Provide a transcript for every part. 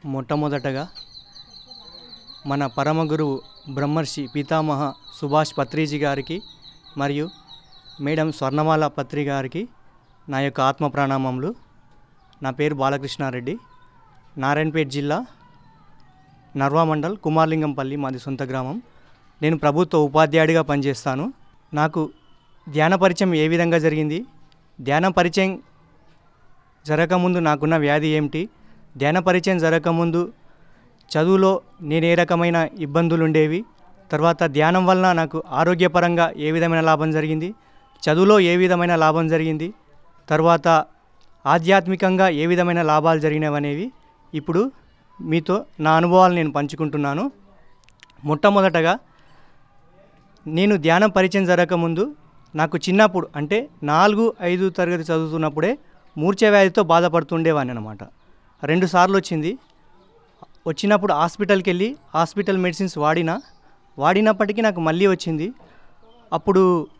మొట్టమొదటగా మన పరమ గురువు బ్రహ్మర్షి పితామహ సుభాష్ పత్రిజీ గారికి మరియు మేడం స్వర్ణమాల పత్రి గారికి నా యొక్క ఆత్మ ప్రణామములు నా పేరు బాలకృష్ణారెడ్డి నారాయణపేట జిల్లా నర్వా మండల్ కుమార్లింగంపల్లి మాది సొంత గ్రామం నేను ప్రభుత్వ ఉపాధ్యాయుడిగా పనిచేస్తాను నాకు ధ్యాన పరిచయం ఏ విధంగా జరిగింది ధ్యాన పరిచయం జరగకముందు నాకున్న వ్యాధి ఏమిటి ధ్యాన పరిచయం జరగకముందు చదువులో నేను ఏ రకమైన ఇబ్బందులు ఉండేవి తర్వాత ధ్యానం వలన నాకు ఆరోగ్యపరంగా ఏ విధమైన లాభం జరిగింది చదువులో ఏ విధమైన లాభం జరిగింది తర్వాత ఆధ్యాత్మికంగా ఏ విధమైన లాభాలు జరిగినవనేవి ఇప్పుడు మీతో నా అనుభవాలు నేను పంచుకుంటున్నాను మొట్టమొదటగా నేను ధ్యానం పరిచయం జరగకముందు నాకు చిన్నప్పుడు అంటే నాలుగు ఐదు తరగతి చదువుతున్నప్పుడే మూర్ఛ వ్యాధితో బాధపడుతుండేవాడిని అనమాట రెండు సార్లు వచ్చింది వచ్చినప్పుడు హాస్పిటల్కి వెళ్ళి హాస్పిటల్ మెడిసిన్స్ వాడినా వాడినప్పటికీ నాకు మళ్ళీ వచ్చింది అప్పుడు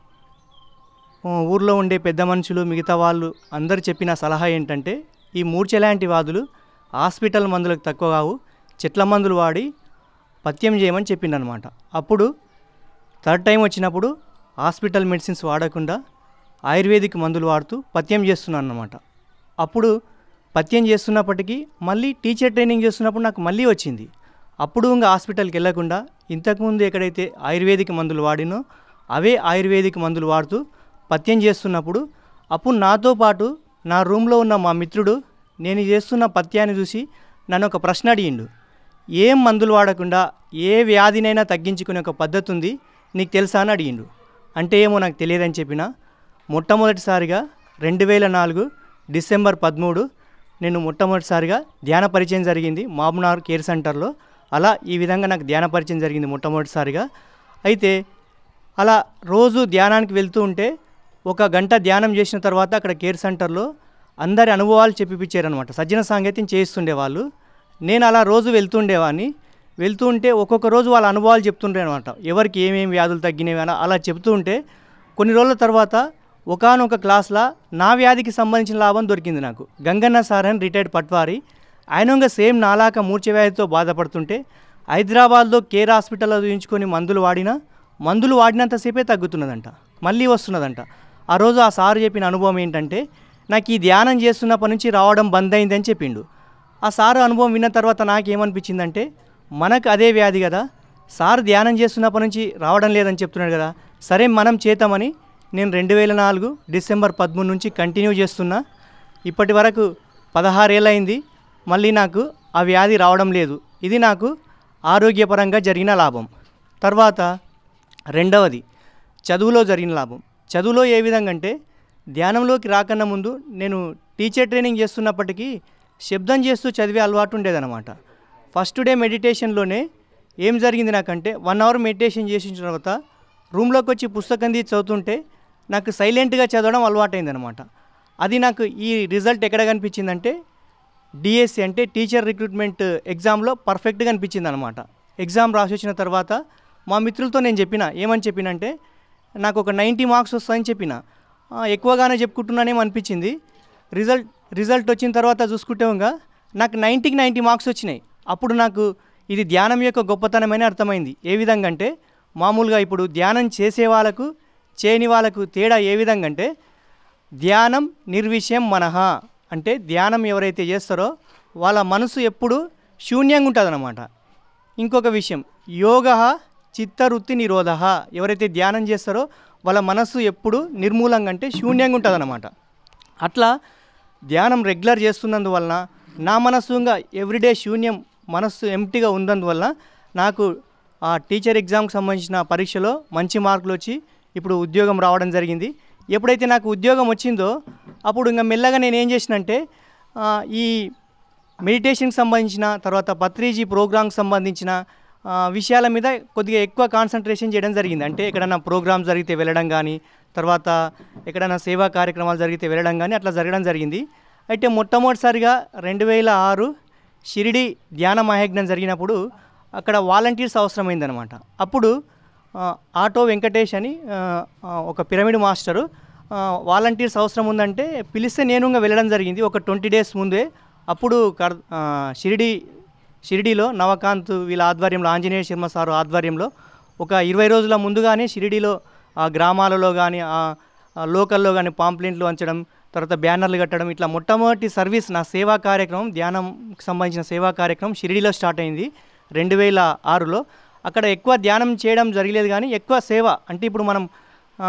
ఆ, ఊర్లో ఉండే పెద్ద మనుషులు మిగతా వాళ్ళు అందరు చెప్పిన సలహా ఏంటంటే ఈ మూర్ఛ లాంటి వ్యాధులు హాస్పిటల్ మందులకు తక్కువ కావు చెట్ల మందులు వాడి పథ్యం చేయమని చెప్పిండనమాట అప్పుడు థర్డ్ టైం వచ్చినప్పుడు హాస్పిటల్ మెడిసిన్స్ వాడకుండా ఆయుర్వేదిక్ మందులు వాడుతూ పథ్యం చేస్తున్నాను అనమాట అప్పుడు పథ్యం చేస్తున్నప్పటికీ మళ్ళీ టీచర్ ట్రైనింగ్ చేస్తున్నప్పుడు నాకు మళ్ళీ వచ్చింది అప్పుడు ఇంకా హాస్పిటల్కి వెళ్ళకుండా ఇంతకుముందు ఎక్కడైతే ఆయుర్వేదిక్ మందులు వాడినో అవే ఆయుర్వేదిక్ మందులు వాడుతూ పథ్యం చేస్తున్నప్పుడు అప్పుడు నాతో పాటు నా రూమ్లో ఉన్న మా మిత్రుడు నేను చేస్తున్న పథ్యాన్ని చూసి నన్ను ఒక ప్రశ్న అడిగిండు ఏం మందులు వాడకుండా ఏ వ్యాధినైనా తగ్గించుకునే ఒక పద్ధతి ఉంది నీకు తెలుసా అని అడిగిండు అంటే ఏమో నాకు తెలియదని చెప్పిన మొట్టమొదటిసారిగా రెండు వేల నాలుగు డిసెంబర్ పదమూడు నేను మొట్టమొదటిసారిగా ధ్యాన పరిచయం జరిగింది మామునార్ కేర్ సెంటర్లో అలా ఈ విధంగా నాకు ధ్యాన పరిచయం జరిగింది మొట్టమొదటిసారిగా అయితే అలా రోజు ధ్యానానికి వెళ్తూ ఉంటే ఒక గంట ధ్యానం చేసిన తర్వాత అక్కడ కేర్ సెంటర్లో అందరి అనుభవాలు చెప్పిపించారనమాట సజ్జన సాంగత్యం చేస్తుండే వాళ్ళు నేను అలా రోజు వెళ్తుండేవాడిని వెళ్తూ ఉంటే ఒక్కొక్క రోజు వాళ్ళ అనుభవాలు చెప్తుండే అనమాట ఎవరికి ఏమేమి వ్యాధులు తగ్గినవి అని అలా చెప్తూ ఉంటే కొన్ని రోజుల తర్వాత ఒకానొక క్లాస్లో నా వ్యాధికి సంబంధించిన లాభం దొరికింది నాకు గంగన్న సార్ అని రిటైర్డ్ పట్వారి ఆయన ఇంకా సేమ్ నాలాక మూర్ఛ వ్యాధితో బాధపడుతుంటే హైదరాబాద్లో కేర్ హాస్పిటల్లో చూయించుకొని మందులు వాడినా మందులు వాడినంతసేపే తగ్గుతున్నదంట మళ్ళీ వస్తున్నదంట ఆ రోజు ఆ సార్ చెప్పిన అనుభవం ఏంటంటే నాకు ఈ ధ్యానం చేస్తున్నప్పటి నుంచి రావడం బంద్ అయిందని చెప్పిండు ఆ సార్ అనుభవం విన్న తర్వాత నాకేమనిపించిందంటే మనకు అదే వ్యాధి కదా సార్ ధ్యానం చేస్తున్నప్పటి నుంచి రావడం లేదని చెప్తున్నాడు కదా సరే మనం చేద్దామని నేను రెండు వేల నాలుగు డిసెంబర్ పదమూడు నుంచి కంటిన్యూ చేస్తున్నా ఇప్పటి వరకు పదహారేళ్ళయింది మళ్ళీ నాకు ఆ వ్యాధి రావడం లేదు ఇది నాకు ఆరోగ్యపరంగా జరిగిన లాభం తర్వాత రెండవది చదువులో జరిగిన లాభం చదువులో ఏ విధంగా అంటే ధ్యానంలోకి రాకన్నా ముందు నేను టీచర్ ట్రైనింగ్ చేస్తున్నప్పటికీ శబ్దం చేస్తూ చదివే అలవాటు ఉండేదన్నమాట ఫస్ట్ డే మెడిటేషన్లోనే ఏం జరిగింది నాకంటే వన్ అవర్ మెడిటేషన్ చేసిన తర్వాత రూమ్లోకి వచ్చి పుస్తకం తీసి చదువుతుంటే నాకు సైలెంట్గా చదవడం అలవాటైందనమాట అది నాకు ఈ రిజల్ట్ ఎక్కడ కనిపించిందంటే డిఎస్సి అంటే టీచర్ రిక్రూట్మెంట్ ఎగ్జామ్లో పర్ఫెక్ట్గా అనిపించింది అనమాట ఎగ్జామ్ రాసి వచ్చిన తర్వాత మా మిత్రులతో నేను చెప్పిన ఏమని చెప్పినంటే నాకు ఒక నైంటీ మార్క్స్ వస్తాయని చెప్పిన ఆ, ఎక్కువగానే చెప్పుకుంటున్నానేమో అనిపించింది రిజల్ట్ రిజల్ట్ వచ్చిన తర్వాత చూసుకుంటే ఇంకా నాకు నైంటీకి నైంటీ మార్క్స్ వచ్చినాయి అప్పుడు నాకు ఇది ధ్యానం యొక్క గొప్పతనమని అర్థమైంది ఏ విధంగా అంటే మామూలుగా ఇప్పుడు ధ్యానం చేసే వాళ్ళకు చేయని వాళ్ళకు తేడా ఏ విధంగా అంటే ధ్యానం నిర్విషయం మనహ అంటే ధ్యానం ఎవరైతే చేస్తారో వాళ్ళ మనసు ఎప్పుడు శూన్యంగా ఉంటుంది ఇంకొక విషయం యోగ చిత్తవృత్తి నిరోధ ఎవరైతే ధ్యానం చేస్తారో వాళ్ళ మనస్సు ఎప్పుడు నిర్మూలంగా అంటే శూన్యంగా ఉంటుంది అట్లా ధ్యానం రెగ్యులర్ చేస్తున్నందువలన నా మనస్సు ఇంకా ఎవ్రీడే శూన్యం మనస్సు ఎంటీగా ఉన్నందువల్ల నాకు ఆ టీచర్ ఎగ్జామ్కి సంబంధించిన పరీక్షలో మంచి మార్కులు వచ్చి ఇప్పుడు ఉద్యోగం రావడం జరిగింది ఎప్పుడైతే నాకు ఉద్యోగం వచ్చిందో అప్పుడు ఇంకా మెల్లగా నేను ఏం చేసినంటే ఆ, ఈ మెడిటేషన్కి సంబంధించిన తర్వాత పత్రిజీ ప్రోగ్రామ్కి సంబంధించిన ఆ, విషయాల మీద కొద్దిగా ఎక్కువ కాన్సన్ట్రేషన్ చేయడం జరిగింది అంటే ఎక్కడైనా ప్రోగ్రామ్ జరిగితే వెళ్ళడం కానీ తర్వాత ఎక్కడైనా సేవా కార్యక్రమాలు జరిగితే వెళ్ళడం కానీ అట్లా జరగడం జరిగింది అయితే మొట్టమొదటిసారిగా రెండు వేల ఆరు షిరిడి ధ్యాన మహాయజ్ఞం జరిగినప్పుడు అక్కడ వాలంటీర్స్ అవసరమైందనమాట అప్పుడు ఆ, ఆటో వెంకటేష్ అని ఆ, ఆ, ఒక పిరమిడ్ మాస్టరు ఆ, వాలంటీర్స్ అవసరం ఉందంటే పిలిస్తే నేను ఇంకా వెళ్ళడం జరిగింది ఒక ట్వంటీ డేస్ ముందే అప్పుడు కర్ ఆ, షిరిడి షిరిడీలో నవకాంత్ వీళ్ళ ఆధ్వర్యంలో ఆంజనేయ శర్మ సారు ఆధ్వర్యంలో ఒక ఇరవై రోజుల ముందుగానే షిరిడీలో ఆ గ్రామాలలో కానీ ఆ ఆ లోకల్లో కానీ పాంప్లెంట్లు వంచడం తర్వాత బ్యానర్లు కట్టడం ఇట్లా మొట్టమొదటి సర్వీస్ నా సేవా కార్యక్రమం ధ్యానంకి సంబంధించిన సేవా కార్యక్రమం షిరిడీలో స్టార్ట్ అయింది రెండు వేల ఆరులో అక్కడ ఎక్కువ ధ్యానం చేయడం జరగలేదు కానీ ఎక్కువ సేవ అంటే ఇప్పుడు మనం ఆ,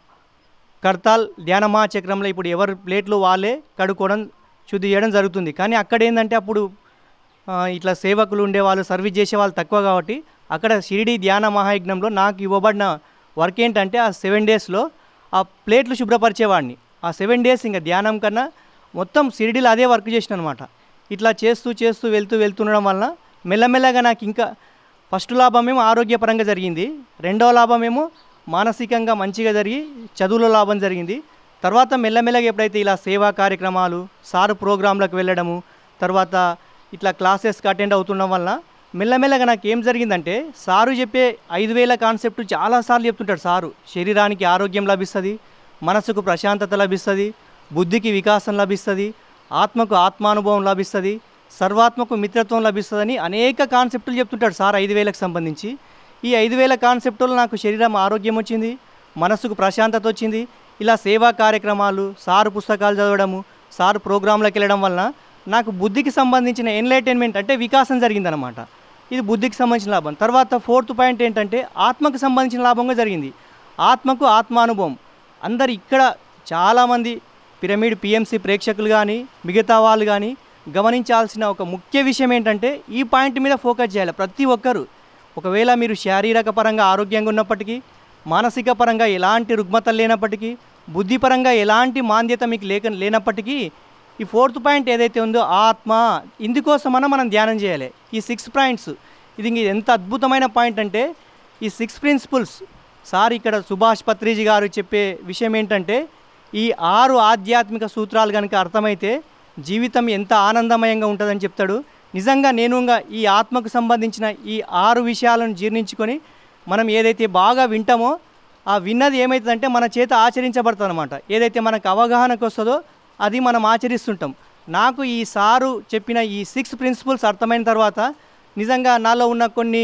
కర్తాల్ ధ్యానమా చక్రంలో ఇప్పుడు ఎవరి ప్లేట్లు వాళ్ళే కడుక్కోవడం శుద్ధి చేయడం జరుగుతుంది కానీ అక్కడ ఏంటంటే అప్పుడు ఆ, ఇట్లా సేవకులు ఉండేవాళ్ళు సర్వీస్ చేసేవాళ్ళు తక్కువ కాబట్టి అక్కడ షిరిడి ధ్యాన మహాయజ్ఞంలో నాకు ఇవ్వబడిన వర్క్ ఏంటంటే ఆ సెవెన్ డేస్లో ఆ ప్లేట్లు శుభ్రపరిచేవాడిని ఆ సెవెన్ డేస్ ఇంకా ధ్యానం కన్నా మొత్తం షిరిడీలో అదే వర్క్ చేసిన అనమాట ఇట్లా చేస్తూ చేస్తూ వెళ్తూ వెళ్తుండడం వలన మెల్లమెల్లగా నాకు ఇంకా ఫస్ట్ లాభమేమో ఆరోగ్యపరంగా జరిగింది రెండవ లాభమేమో మానసికంగా మంచిగా జరిగి చదువులో లాభం జరిగింది తర్వాత మెల్లమెల్లగా ఎప్పుడైతే ఇలా సేవా కార్యక్రమాలు సారు ప్రోగ్రాంలకు వెళ్ళడము తర్వాత ఇట్లా క్లాసెస్కి అటెండ్ అవుతుండడం వల్ల మెల్లమెల్లగా నాకు ఏం జరిగిందంటే సారు చెప్పే ఐదు వేల కాన్సెప్ట్ చాలాసార్లు చెప్తుంటాడు సారు శరీరానికి ఆరోగ్యం లభిస్తుంది మనసుకు ప్రశాంతత లభిస్తుంది బుద్ధికి వికాసం లభిస్తుంది ఆత్మకు ఆత్మానుభవం లభిస్తుంది సర్వాత్మకు మిత్రత్వం లభిస్తుందని అనేక కాన్సెప్టులు చెప్తుంటాడు సార్ ఐదు వేలకు సంబంధించి ఈ ఐదు వేల కాన్సెప్టులు నాకు శరీరం ఆరోగ్యం వచ్చింది మనసుకు ప్రశాంతత వచ్చింది ఇలా సేవా కార్యక్రమాలు సారు పుస్తకాలు చదవడము సారు ప్రోగ్రాంలకు వెళ్ళడం వలన నాకు బుద్ధికి సంబంధించిన ఎన్లైటైన్మెంట్ అంటే వికాసం జరిగిందనమాట ఇది బుద్ధికి సంబంధించిన లాభం తర్వాత ఫోర్త్ పాయింట్ ఏంటంటే ఆత్మకు సంబంధించిన లాభంగా జరిగింది ఆత్మకు ఆత్మానుభవం అందరు ఇక్కడ చాలామంది పిరమిడ్ పిఎంసి ప్రేక్షకులు కానీ మిగతా వాళ్ళు కానీ గమనించాల్సిన ఒక ముఖ్య విషయం ఏంటంటే ఈ పాయింట్ మీద ఫోకస్ చేయాలి ప్రతి ఒక్కరూ ఒకవేళ మీరు శారీరక పరంగా ఆరోగ్యంగా ఉన్నప్పటికీ మానసిక పరంగా ఎలాంటి రుగ్మతలు లేనప్పటికీ బుద్ధిపరంగా ఎలాంటి మాంద్యత మీకు లేక లేనప్పటికీ ఈ ఫోర్త్ పాయింట్ ఏదైతే ఉందో ఆత్మ ఇందుకోసమన్నా మనం ధ్యానం చేయాలి ఈ సిక్స్ పాయింట్స్ ఇది ఇంక ఎంత అద్భుతమైన పాయింట్ అంటే ఈ సిక్స్ ప్రిన్సిపల్స్ సార్ ఇక్కడ సుభాష్ పత్రిజీ గారు చెప్పే విషయం ఏంటంటే ఈ ఆరు ఆధ్యాత్మిక సూత్రాలు కనుక అర్థమైతే జీవితం ఎంత ఆనందమయంగా ఉంటుందని చెప్తాడు నిజంగా నేను ఇంకా ఈ ఆత్మకు సంబంధించిన ఈ ఆరు విషయాలను జీర్ణించుకొని మనం ఏదైతే బాగా వింటామో ఆ విన్నది ఏమవుతుందంటే మన చేత ఆచరించబడుతుంది అనమాట ఏదైతే మనకు అవగాహనకు వస్తుందో అది మనం ఆచరిస్తుంటాం నాకు ఈ సారు చెప్పిన ఈ సిక్స్ ప్రిన్సిపల్స్ అర్థమైన తర్వాత నిజంగా నాలో ఉన్న కొన్ని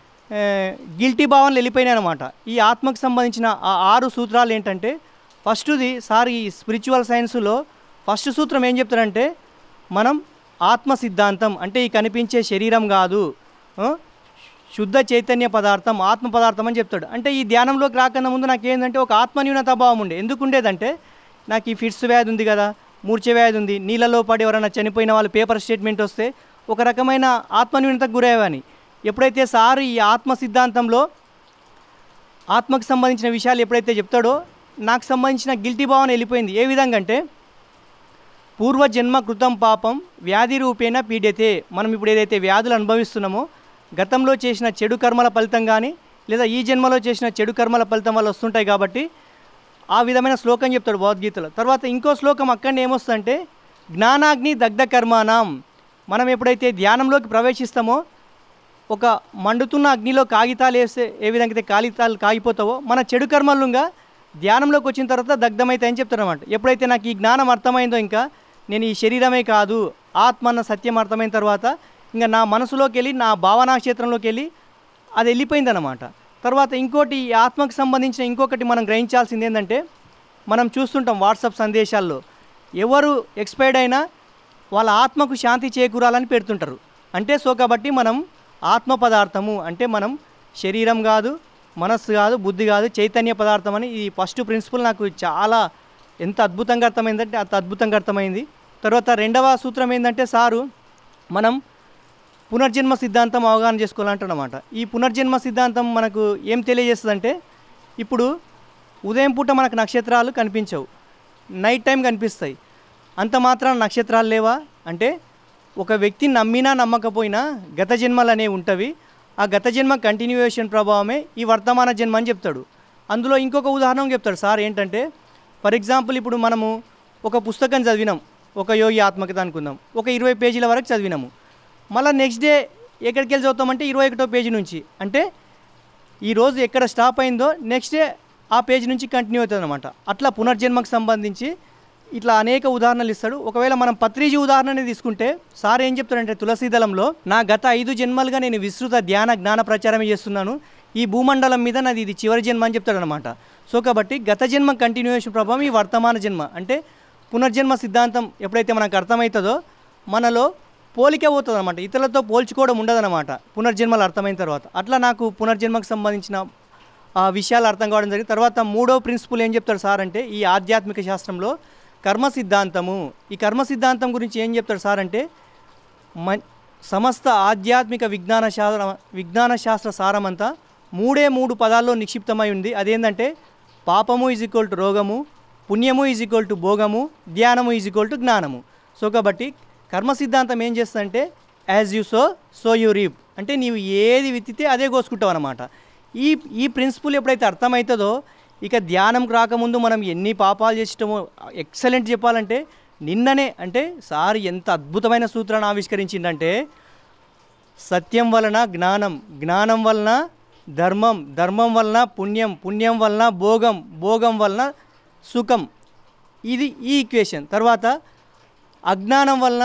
గిల్టీ భావనలు వెళ్ళిపోయినాయి అనమాట ఈ ఆత్మకు సంబంధించిన ఆ ఆరు సూత్రాలు ఏంటంటే ఫస్ట్ది సార్ ఈ స్పిరిచువల్ సైన్స్లో ఫస్ట్ సూత్రం ఏం చెప్తారంటే మనం ఆత్మ సిద్ధాంతం అంటే ఈ కనిపించే శరీరం కాదు ఆ, శుద్ధ చైతన్య పదార్థం ఆత్మ పదార్థం అని చెప్తాడు అంటే ఈ ధ్యానంలోకి రాకన్నా ముందు నాకు ఏంటంటే ఒక ఆత్మన్యూనత భావం ఉండే ఎందుకు ఉండేదంటే నాకు ఈ ఫిట్స్ వ్యాధి ఉంది కదా మూర్ఛ వ్యాధి ఉంది నీళ్ళలో పడి ఎవరైనా చనిపోయిన వాళ్ళు పేపర్ స్టేట్మెంట్ వస్తే ఒక రకమైన ఆత్మన్యూనతకు గురయ్యేవాని ఎప్పుడైతే సార్ ఈ ఆత్మ సిద్ధాంతంలో ఆత్మకు సంబంధించిన విషయాలు ఎప్పుడైతే చెప్తాడో నాకు సంబంధించిన గిల్టీ భావన వెళ్ళిపోయింది ఏ విధంగా అంటే పూర్వజన్మ కృతం పాపం వ్యాధి రూపేణ పీడితే మనం ఇప్పుడు ఏదైతే వ్యాధులు అనుభవిస్తున్నామో గతంలో చేసిన చెడు కర్మల ఫలితం కానీ లేదా ఈ జన్మలో చేసిన చెడు కర్మల ఫలితం వల్ల వస్తుంటాయి కాబట్టి ఆ విధమైన శ్లోకం చెప్తాడు భగవద్గీతలో తర్వాత ఇంకో శ్లోకం అక్కడనే ఏమొస్తుందంటే జ్ఞానాగ్ని దగ్ధ కర్మానం మనం ఎప్పుడైతే ధ్యానంలోకి ప్రవేశిస్తామో ఒక మండుతున్న అగ్నిలో కాగితాలు వేస్తే ఏ విధంగా అయితే కాగితాలు కాగిపోతావో మన చెడు కర్మలుగా ధ్యానంలోకి వచ్చిన తర్వాత దగ్ధమవుతాయని చెప్తారు అనమాట ఎప్పుడైతే నాకు ఈ జ్ఞానం అర్థమైందో ఇంకా నేను ఈ శరీరమే కాదు ఆత్మ అన్న సత్యం అర్థమైన తర్వాత ఇంకా నా మనసులోకి వెళ్ళి నా భావనా క్షేత్రంలోకి వెళ్ళి అది వెళ్ళిపోయిందన్నమాట తర్వాత ఇంకోటి ఈ ఆత్మకు సంబంధించిన ఇంకొకటి మనం గ్రహించాల్సింది ఏంటంటే మనం చూస్తుంటాం వాట్సాప్ సందేశాల్లో ఎవరు ఎక్స్పైర్డ్ అయినా వాళ్ళ ఆత్మకు శాంతి చేకూరాలని పెడుతుంటారు అంటే సో కాబట్టి మనం ఆత్మ పదార్థము అంటే మనం శరీరం కాదు మనస్సు కాదు బుద్ధి కాదు చైతన్య పదార్థం అని ఈ ఫస్ట్ ప్రిన్సిపల్ నాకు చాలా ఎంత అద్భుతంగా అర్థమైందంటే అంత అద్భుతంగా అర్థమైంది తర్వాత రెండవ సూత్రం ఏంటంటే సారు మనం పునర్జన్మ సిద్ధాంతం అవగాహన చేసుకోవాలంటున్నమాట ఈ పునర్జన్మ సిద్ధాంతం మనకు ఏం తెలియజేస్తుందంటే ఇప్పుడు ఉదయం పూట మనకు నక్షత్రాలు కనిపించవు నైట్ టైం కనిపిస్తాయి అంత మాత్రాన నక్షత్రాలు లేవా అంటే ఒక వ్యక్తి నమ్మినా నమ్మకపోయినా గత జన్మలు అనేవి ఉంటవి ఆ గత జన్మ కంటిన్యూయేషన్ ప్రభావమే ఈ వర్తమాన జన్మ అని చెప్తాడు అందులో ఇంకొక ఉదాహరణ చెప్తాడు సార్ ఏంటంటే ఫర్ ఎగ్జాంపుల్ ఇప్పుడు మనము ఒక పుస్తకం చదివినాం ఒక యోగి ఆత్మకథ అనుకుందాం ఒక ఇరవై పేజీల వరకు చదివినాము మళ్ళీ నెక్స్ట్ డే ఎక్కడికి వెళ్ళి చదువుతామంటే ఇరవై ఒకటో పేజీ నుంచి అంటే ఈ రోజు ఎక్కడ స్టాప్ అయిందో నెక్స్ట్ డే ఆ పేజ్ నుంచి కంటిన్యూ అవుతుంది అనమాట అట్లా పునర్జన్మకు సంబంధించి ఇట్లా అనేక ఉదాహరణలు ఇస్తాడు ఒకవేళ మనం పత్రిజీ ఉదాహరణని తీసుకుంటే సార్ ఏం చెప్తాడంటే తులసీదళంలో నా గత ఐదు జన్మలుగా నేను విస్తృత ధ్యాన జ్ఞాన ప్రచారం చేస్తున్నాను ఈ భూమండలం మీద నాది ఇది చివరి జన్మ అని చెప్తాడనమాట సో కాబట్టి గత జన్మ కంటిన్యూయేషన్ ప్రభావం ఈ వర్తమాన జన్మ అంటే పునర్జన్మ సిద్ధాంతం ఎప్పుడైతే మనకు అర్థమవుతుందో మనలో పోలికే పోతుంది అనమాట ఇతరులతో పోల్చుకోవడం ఉండదన్నమాట పునర్జన్మలు అర్థమైన తర్వాత అట్లా నాకు పునర్జన్మకు సంబంధించిన ఆ విషయాలు అర్థం కావడం జరిగింది తర్వాత మూడో ప్రిన్సిపల్ ఏం చెప్తాడు సార్ అంటే ఈ ఆధ్యాత్మిక శాస్త్రంలో కర్మ సిద్ధాంతము ఈ కర్మ సిద్ధాంతం గురించి ఏం చెప్తాడు సార్ అంటే మ సమస్త ఆధ్యాత్మిక విజ్ఞాన శాస్త్ర విజ్ఞాన శాస్త్ర సారమంతా మూడే మూడు పదాల్లో నిక్షిప్తమై ఉంది అదేంటంటే పాపము ఈజ్ ఈక్వల్ టు రోగము పుణ్యము ఈజ్ ఈక్వల్ టు భోగము ధ్యానము ఈజ్ ఈక్వల్ టు జ్ఞానము సో కాబట్టి కర్మ సిద్ధాంతం ఏం చేస్తుందంటే as you so so you reap అంటే నీవు ఏది విత్తితే అదే కోసుకుంటావు అనమాట ఈ ఈ ప్రిన్సిపల్ ఎప్పుడైతే అర్థమవుతుందో ఇక ధ్యానం రాకముందు మనం ఎన్ని పాపాలు చేసినామో ఎక్సలెంట్ చెప్పాలంటే నిన్ననే అంటే సార్ ఎంత అద్భుతమైన సూత్రాన్ని ఆవిష్కరించిందంటే సత్యం వలన జ్ఞానం జ్ఞానం వలన ధర్మం ధర్మం వలన పుణ్యం పుణ్యం వలన భోగం భోగం వలన సుఖం ఇది ఈ ఈక్వేషన్ తర్వాత అజ్ఞానం వలన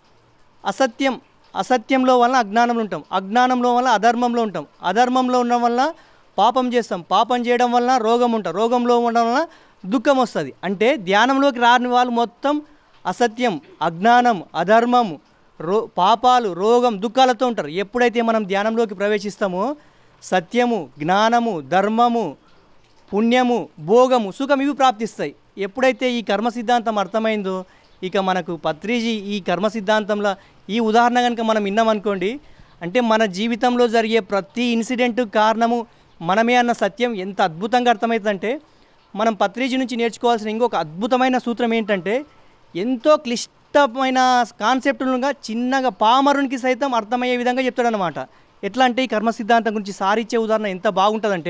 అసత్యం అసత్యంలో వలన అజ్ఞానంలో ఉంటాం అజ్ఞానంలో వలన అధర్మంలో ఉంటాం అధర్మంలో ఉండడం వలన పాపం చేస్తాం పాపం చేయడం వలన రోగం ఉంటాం రోగంలో ఉండడం వలన దుఃఖం వస్తుంది అంటే ధ్యానంలోకి రాని వాళ్ళు మొత్తం అసత్యం అజ్ఞానం అధర్మం రో పాపాలు రోగం దుఃఖాలతో ఉంటారు ఎప్పుడైతే మనం ధ్యానంలోకి ప్రవేశిస్తామో సత్యము జ్ఞానము ధర్మము పుణ్యము భోగము సుఖం ఇవి ప్రాప్తిస్తాయి ఎప్పుడైతే ఈ కర్మ సిద్ధాంతం అర్థమైందో ఇక మనకు పత్రిజీ ఈ కర్మ సిద్ధాంతంలో ఈ ఉదాహరణ కనుక మనం విన్నామనుకోండి అంటే మన జీవితంలో జరిగే ప్రతి ఇన్సిడెంట్ కారణము మనమే అన్న సత్యం ఎంత అద్భుతంగా అర్థమవుతుందంటే మనం పత్రిజీ నుంచి నేర్చుకోవాల్సిన ఇంకొక అద్భుతమైన సూత్రం ఏంటంటే ఎంతో క్లిష్టమైన కాన్సెప్టులుగా చిన్నగా పామరునికి సైతం అర్థమయ్యే విధంగా చెప్తాడనమాట ఎట్లా అంటే ఈ కర్మ సిద్ధాంతం గురించి సారిచ్చే ఉదాహరణ ఎంత బాగుంటుందంటే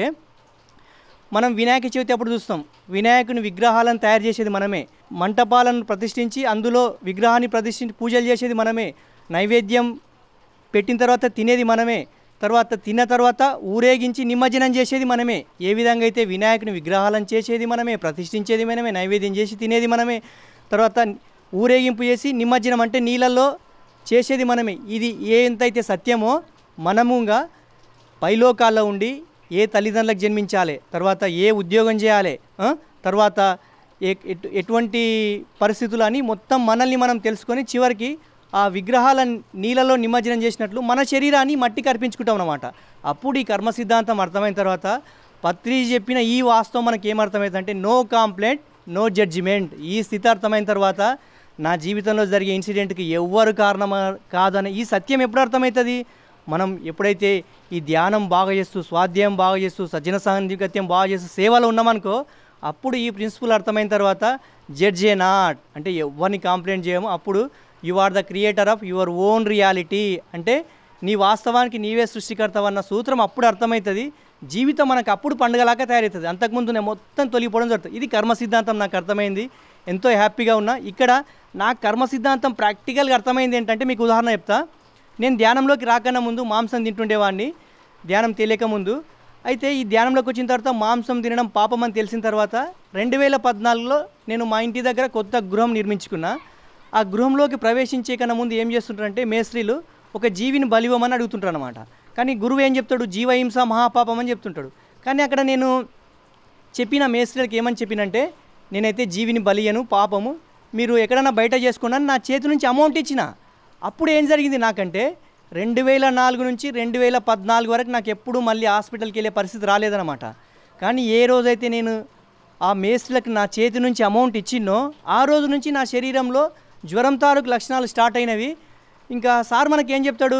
మనం వినాయక చవితి అప్పుడు చూస్తాం వినాయకుని విగ్రహాలను తయారు చేసేది మనమే మంటపాలను ప్రతిష్ఠించి అందులో విగ్రహాన్ని ప్రతిష్ఠించి పూజలు చేసేది మనమే నైవేద్యం పెట్టిన తర్వాత తినేది మనమే తర్వాత తిన్న తర్వాత ఊరేగించి నిమజ్జనం చేసేది మనమే ఏ విధంగా అయితే వినాయకుని విగ్రహాలను చేసేది మనమే ప్రతిష్ఠించేది మనమే నైవేద్యం చేసి తినేది మనమే తర్వాత ఊరేగింపు చేసి నిమజ్జనం అంటే నీళ్ళల్లో చేసేది మనమే ఇది ఏ ఎంతైతే సత్యమో మనముగా పైలోకాల్లో ఉండి ఏ తల్లిదండ్రులకు జన్మించాలి తర్వాత ఏ ఉద్యోగం చేయాలి ఆ? తర్వాత ఏ ఎటు- ఎటువంటి పరిస్థితులు అని మొత్తం మనల్ని మనం తెలుసుకొని చివరికి ఆ విగ్రహాల నీళ్ళలో నిమజ్జనం చేసినట్లు మన శరీరాన్ని మట్టికి అర్పించుకుంటాం అన్నమాట అప్పుడు ఈ కర్మ సిద్ధాంతం అర్థమైన తర్వాత పత్రి చెప్పిన ఈ వాస్తవం మనకి ఏమర్థమవుతుందంటే నో కాంప్లైంట్ నో జడ్జిమెంట్ ఈ స్థితి అర్థమైన తర్వాత నా జీవితంలో జరిగే ఇన్సిడెంట్కి ఎవ్వరు కారణం కాదని ఈ సత్యం ఎప్పుడు అర్థమవుతుంది మనం ఎప్పుడైతే ఈ ధ్యానం బాగా చేస్తూ స్వాధ్యాయం బాగా చేస్తూ సజ్జన సాంగత్యం బాగా చేస్తూ సేవలో ఉన్నామనుకో అప్పుడు ఈ ప్రిన్సిపల్ అర్థమైన తర్వాత జడ్జే నాట్ అంటే ఎవరిని కాంప్లైంట్ చేయము అప్పుడు you are the creator of your own reality అంటే నీ వాస్తవానికి నీవే సృష్టికర్తవన్న సూత్రం అప్పుడు అర్థమవుతుంది జీవితం మనకు అప్పుడు పండుగలాగా తయారవుతుంది అంతకుముందు నేను మొత్తం తొలగిపోవడం జరుగుతుంది ఇది కర్మ సిద్ధాంతం నాకు అర్థమైంది ఎంతో హ్యాపీగా ఉన్నా ఇక్కడ నా కర్మ సిద్ధాంతం ప్రాక్టికల్గా అర్థమైంది ఏంటంటే మీకు ఉదాహరణ చెప్తా నేను ధ్యానంలోకి రాకన్నా ముందు మాంసం తింటుండేవాడిని ధ్యానం తెలియక ముందు అయితే ఈ ధ్యానంలోకి వచ్చిన తర్వాత మాంసం తినడం పాపం అని తెలిసిన తర్వాత రెండు వేల పద్నాలుగులో నేను మా ఇంటి దగ్గర కొత్త గృహం నిర్మించుకున్నా ఆ గృహంలోకి ప్రవేశించే కన్నా ముందు ఏం చేస్తుంటారంటే మేస్త్రీలు ఒక జీవిని బలివ్వమని అడుగుతుంటారు అనమాట కానీ గురువు ఏం చెప్తాడు జీవహింస మహాపాపం అని చెప్తుంటాడు కానీ అక్కడ నేను చెప్పిన మేస్త్రీలకు ఏమని చెప్పినంటే నేనైతే జీవిని బలియను పాపము మీరు ఎక్కడన్నా బయట చేసుకున్నాను నా చేతి నుంచి అమౌంట్ ఇచ్చిన అప్పుడు ఏం జరిగింది నాకంటే రెండు వేల నాలుగు నుంచి రెండు వేల పద్నాలుగు వరకు నాకు ఎప్పుడూ మళ్ళీ హాస్పిటల్కి వెళ్ళే పరిస్థితి రాలేదన్నమాట కానీ ఏ రోజైతే నేను ఆ మేస్త్రీలకు నా చేతి నుంచి అమౌంట్ ఇచ్చిన్నో ఆ రోజు నుంచి నా శరీరంలో జ్వరం తాలూకు లక్షణాలు స్టార్ట్ అయినవి ఇంకా సార్ మనకేం చెప్తాడు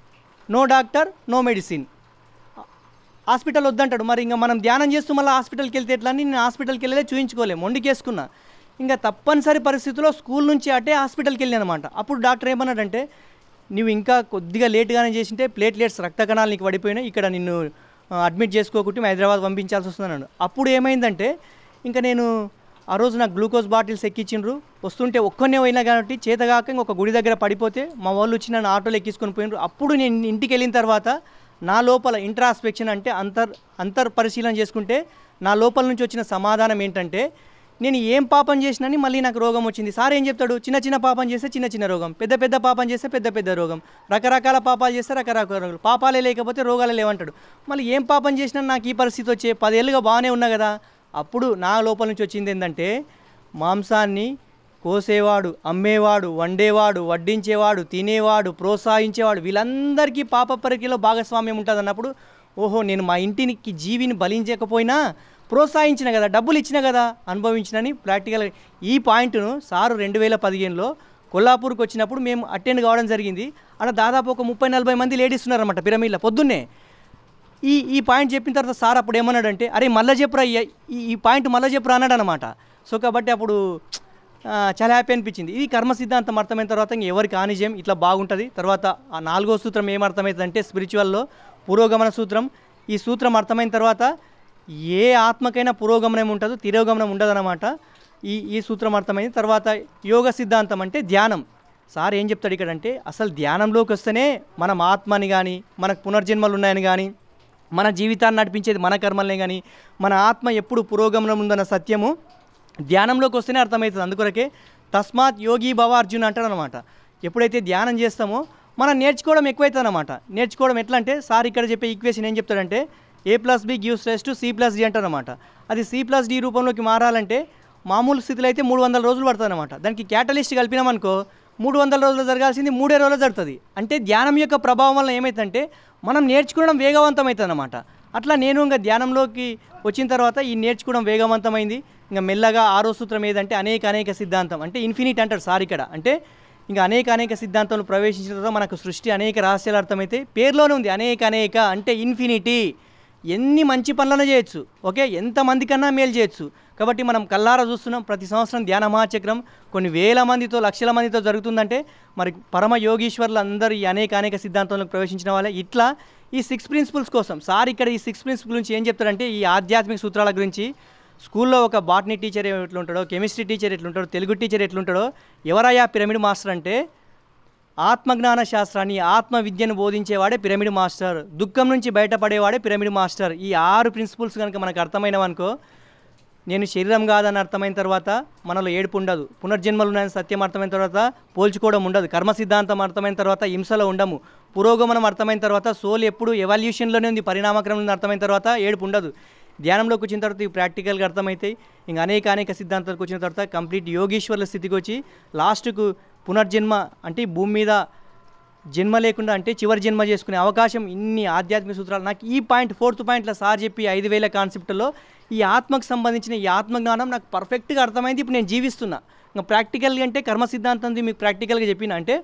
no doctor no medicine hospital వద్దంటాడు మరి ఇంకా మనం ధ్యానం చేస్తూ మళ్ళీ హాస్పిటల్కి వెళ్తే ఎట్లా అని నేను హాస్పిటల్కి వెళ్ళలే చూయించుకోలే మొండికేసుకున్నా ఇంకా తప్పనిసరి పరిస్థితుల్లో స్కూల్ నుంచి అటే హాస్పిటల్కి వెళ్ళాను అనమాట అప్పుడు డాక్టర్ ఏమన్నాడంటే నువ్వు ఇంకా కొద్దిగా లేట్గానే చేసింటే ప్లేట్లెట్స్ రక్త కణాలు నీకు పడిపోయినాయి ఇక్కడ నిన్ను ఆ, అడ్మిట్ చేసుకోకుంటే హైదరాబాద్ పంపించాల్సి వస్తుందన్నాడు అప్పుడు ఏమైందంటే ఇంకా నేను ఆ రోజు నాకు గ్లూకోజ్ బాటిల్స్ ఎక్కించిండ్రు వస్తుంటే ఒక్కనే పోయినా కాబట్టి చేతగాక ఇంకొక గుడి దగ్గర పడిపోతే మా వాళ్ళు వచ్చి నన్ను ఆటోలో ఎక్కించుకొని పోయినారు అప్పుడు నేను ఇంటికి వెళ్ళిన తర్వాత నా లోపల ఇంట్రాస్పెక్షన్ అంటే అంతర్ అంతర్ పరిశీలన చేసుకుంటే నా లోపల నుంచి వచ్చిన సమాధానం ఏంటంటే నేను ఏం పాపం చేసినని మళ్ళీ నాకు రోగం వచ్చింది సార్ ఏం చెప్తాడు చిన్న చిన్న పాపం చేస్తే చిన్న చిన్న రోగం పెద్ద పెద్ద పాపం చేస్తే పెద్ద పెద్ద రోగం రకరకాల పాపాలు చేస్తే రకరకాల రోగాలు పాపాలే లేకపోతే రోగాలే లేవంటాడు మళ్ళీ ఏం పాపం చేసినా నాకు ఈ పరిస్థితి వచ్చే పదేళ్ళుగా బాగానే ఉన్నా కదా అప్పుడు నా లోపల నుంచి వచ్చింది ఏంటంటే మాంసాన్ని కోసేవాడు అమ్మేవాడు వండేవాడు వడ్డించేవాడు తినేవాడు ప్రోత్సహించేవాడు వీళ్ళందరికీ పాప పరికిలో భాగస్వామ్యం ఉంటుంది అన్నప్పుడు ఓహో నేను మా ఇంటికి జీవిని బలించకపోయినా ప్రోత్సహించిన కదా డబ్బులు ఇచ్చిన కదా అనుభవించినని ప్రాక్టికల్ ఈ పాయింట్ను సారు రెండు వేల పదిహేనులో కొల్లాపూర్కి వచ్చినప్పుడు మేము అటెండ్ కావడం జరిగింది అక్కడ దాదాపు ఒక ముప్పై నలభై మంది లేడీస్ ఉన్నారన్నమాట పిరమిడ్లో పొద్దున్నే ఈ ఈ పాయింట్ చెప్పిన తర్వాత సార్ అప్పుడు ఏమన్నాడంటే అరే మళ్ళీ చెప్పురా ఈ ఈ- ఈ పాయింట్ మళ్ళీ చెప్పురా అన్నాడు అనమాట సో కాబట్టి అప్పుడు ఆ, చాలా హ్యాపీ అనిపించింది ఇది కర్మ సిద్ధాంతం అర్థమైన తర్వాత ఇంక ఎవరికి ఆనిజం ఇట్లా బాగుంటుంది తర్వాత ఆ నాలుగో సూత్రం ఏం అర్థమవుతుందంటే స్పిరిచువల్లో పురోగమన సూత్రం ఈ సూత్రం అర్థమైన తర్వాత ఏ ఆత్మకైనా పురోగమనం ఉంటుందో తిరోగమనం ఉండదన్నమాట ఈ ఈ సూత్రం అర్థమైంది తర్వాత యోగ సిద్ధాంతం అంటే ధ్యానం సార్ ఏం చెప్తాడు ఇక్కడ అంటే అసలు ధ్యానంలోకి వస్తేనే మనం ఆత్మని కానీ మనకు పునర్జన్మలు ఉన్నాయని కానీ మన జీవితాన్ని నడిపించేది మన కర్మల్నే కానీ మన ఆత్మ ఎప్పుడు పురోగమనం ఉందన్న సత్యము ధ్యానంలోకి వస్తేనే అర్థమవుతుంది అందుకొరకే తస్మాత్ యోగి భవ అర్జున్ అంటాడు అనమాట ఎప్పుడైతే ధ్యానం చేస్తామో మనం నేర్చుకోవడం ఎక్కువైతుంది అనమాట నేర్చుకోవడం ఎట్లా అంటే సార్ ఇక్కడ చెప్పే ఈక్వేషన్ ఏం చెప్తాడంటే A plus B gives rise to C plus D అంటారనమాట అది సి ప్లస్ డి రూపంలోకి మారాలంటే మామూలు స్థితిలో అయితే మూడు వందల రోజులు పడుతుంది అనమాట దానికి క్యాటలిస్ట్ కలిపినామనుకో మూడు వందల రోజులు జరగాల్సింది మూడే రోజులు జరుగుతుంది అంటే ధ్యానం యొక్క ప్రభావం వల్ల ఏమవుతుందంటే మనం నేర్చుకోవడం వేగవంతమవుతుంది అనమాట అట్లా నేను ఇంకా ధ్యానంలోకి వచ్చిన తర్వాత ఈ నేర్చుకోవడం వేగవంతమైంది ఇంకా మెల్లగా ఆరో సూత్రం ఏదంటే అనేక అనేక సిద్ధాంతం అంటే ఇన్ఫినిట్ అంటారు సార్ ఇక్కడ అంటే ఇంకా అనేక అనేక సిద్ధాంతాలు ప్రవేశించిన తర్వాత మనకు సృష్టి అనేక రహస్యాలు అర్థమైతే పేరులోనే ఉంది అనేక అనేక అంటే ఇన్ఫినిటీ ఎన్ని మంచి పనులను చేయొచ్చు ఓకే ఎంతమంది కన్నా మేలు చేయొచ్చు కాబట్టి మనం కల్లారా చూస్తున్నాం ప్రతి సంవత్సరం ధ్యాన మహాచక్రం కొన్ని వేల మందితో లక్షల మందితో జరుగుతుందంటే మరి పరమ యోగీశ్వర్లు అందరూ ఈ అనేక అనేక సిద్ధాంతంలోకి ప్రవేశించిన వాళ్ళే ఇట్లా ఈ సిక్స్ ప్రిన్సిపల్స్ కోసం సార్ ఇక్కడ ఈ సిక్స్ ప్రిన్సిపల్ గురించి ఏం చెప్తారంటే ఈ ఆధ్యాత్మిక సూత్రాల గురించి స్కూల్లో ఒక బాటనీ టీచర్ ఎట్లుంటాడో కెమిస్ట్రీ టీచర్ ఎట్లుంటాడో తెలుగు టీచర్ ఎట్లుంటాడో ఎవరయ్యా పిరమిడ్ మాస్టర్ అంటే ఆత్మజ్ఞాన శాస్త్రాన్ని ఆత్మ విద్యను బోధించేవాడే పిరమిడ్ మాస్టర్ దుఃఖం నుంచి బయటపడేవాడే పిరమిడ్ మాస్టర్ ఈ ఆరు ప్రిన్సిపల్స్ కనుక మనకు అర్థమైనవనుకో నేను శరీరం కాదని అర్థమైన తర్వాత మనలో ఏడుపు ఉండదు పునర్జన్మలు ఉన్నాయని సత్యం అర్థమైన తర్వాత పోల్చుకోవడం ఉండదు కర్మ సిద్ధాంతం అర్థమైన తర్వాత హింసలో ఉండము పురోగమనం అర్థమైన తర్వాత సోల్ ఎప్పుడు ఎవల్యూషన్లోనే ఉంది పరిణామక్రమం అర్థమైన తర్వాత ఏడుపు ఉండదు ధ్యానంలోకి వచ్చిన తర్వాత ఇవి ప్రాక్టికల్గా అర్థమవుతాయి ఇంకా అనేక అనేక సిద్ధాంతాలకు వచ్చిన తర్వాత కంప్లీట్ యోగీశ్వర్ల స్థితికి వచ్చి లాస్ట్కు పునర్జన్మ అంటే ఈ భూమి మీద జన్మ లేకుండా అంటే చివరి జన్మ చేసుకునే అవకాశం ఇన్ని ఆధ్యాత్మిక సూత్రాలు నాకు ఈ పాయింట్ ఫోర్త్ పాయింట్లో సార్ చెప్పి ఐదు వేల కాన్సెప్ట్లో ఈ ఆత్మకు సంబంధించిన ఈ ఆత్మజ్ఞానం నాకు పర్ఫెక్ట్గా అర్థమైంది ఇప్పుడు నేను జీవిస్తున్నా ఇంకా ప్రాక్టికల్గా అంటే కర్మ సిద్ధాంతం మీకు ప్రాక్టికల్గా చెప్పిన అంటే